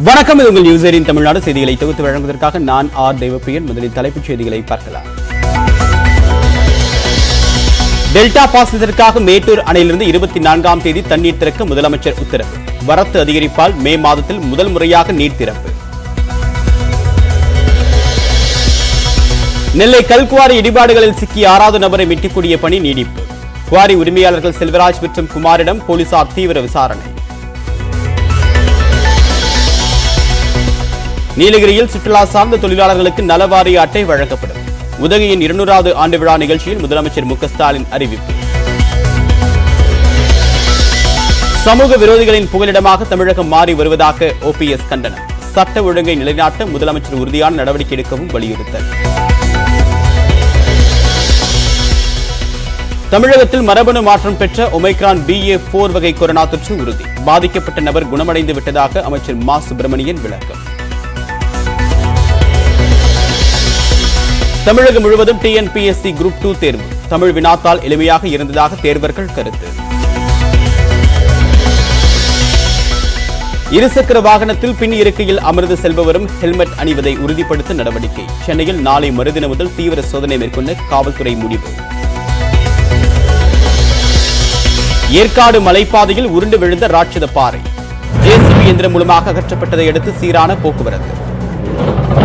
வணக்கம் இது உங்கள் நியூஸரின் தமிழ்நாடு செய்திகளை தொகுத்து வழங்குவதற்காக நான் ஆர் தெய்வப்பிரியன் முதலில் தலைப்புச் செய்திகளை பார்க்கலாம் டெல்டா பாசனத்திற்காக மேட்டூர் அணையிலிருந்து இருபத்தி நான்காம் தேதி தண்ணீர் திறக்க முதலமைச்சர் உத்தரவு வரத்து அதிகரிப்பால் மே மாதத்தில் முதல் முறையாக நீர் திறப்பு நெல்லை கல்குவாரி இடிபாடுகளில் சிக்கிய ஆறாவது நபரை மீட்கக்கூடிய பணி நீடிப்பு குவாரி உரிமையாளர்கள் செல்வராஜ் மற்றும் குமாரிடம் போலீசார் தீவிர விசாரணை நீலகிரியில் சுற்றுலா சார்ந்த தொழிலாளர்களுக்கு நலவாரிய அட்டை வழங்கப்படும் உதகையின் இருநூறாவது ஆண்டு விழா நிகழ்ச்சியில் முதலமைச்சர் மு க ஸ்டாலின் அறிவிப்பு சமூக விரோதிகளின் புகலிடமாக தமிழகம் மாறி வருவதாக ஓபிஎஸ் கண்டனம் சட்ட ஒழுங்கை நிலைநாட்ட முதலமைச்சர் உறுதியான நடவடிக்கை எடுக்கவும் வலியுறுத்தல் தமிழகத்தில் மரபணு மாற்றம் பெற்ற ஒமைக்ரான் பிஏ போர் வகை கொரோனா தொற்று உறுதி பாதிக்கப்பட்ட நபர் குணமடைந்து விட்டதாக அமைச்சர் மா சுப்பிரமணியன் விளக்கம் தமிழகம் முழுவதும் டிஎன்பிஎஸ்சி குரூப் டூ தேர்வு தமிழ் வினாத்தால் எளிமையாக இருந்ததாக தேர்வர்கள் கருத்து இருசக்கர வாகனத்தில் பின் இருக்கையில் அமர்ந்து செல்பவரும் ஹெல்மெட் அணிவதை உறுதிப்படுத்த நடவடிக்கை சென்னையில் நாளை மறுதினம் முதல் தீவிர சோதனை மேற்கொண்ட காவல்துறை முடிவு ஏற்காடு மலைப்பாதையில் உருண்டு விழுந்த ராட்சத பாறை ஜேசிபி இயந்திரம் மூலமாக அகற்றப்பட்டதை அடுத்து சீரான போக்குவரத்து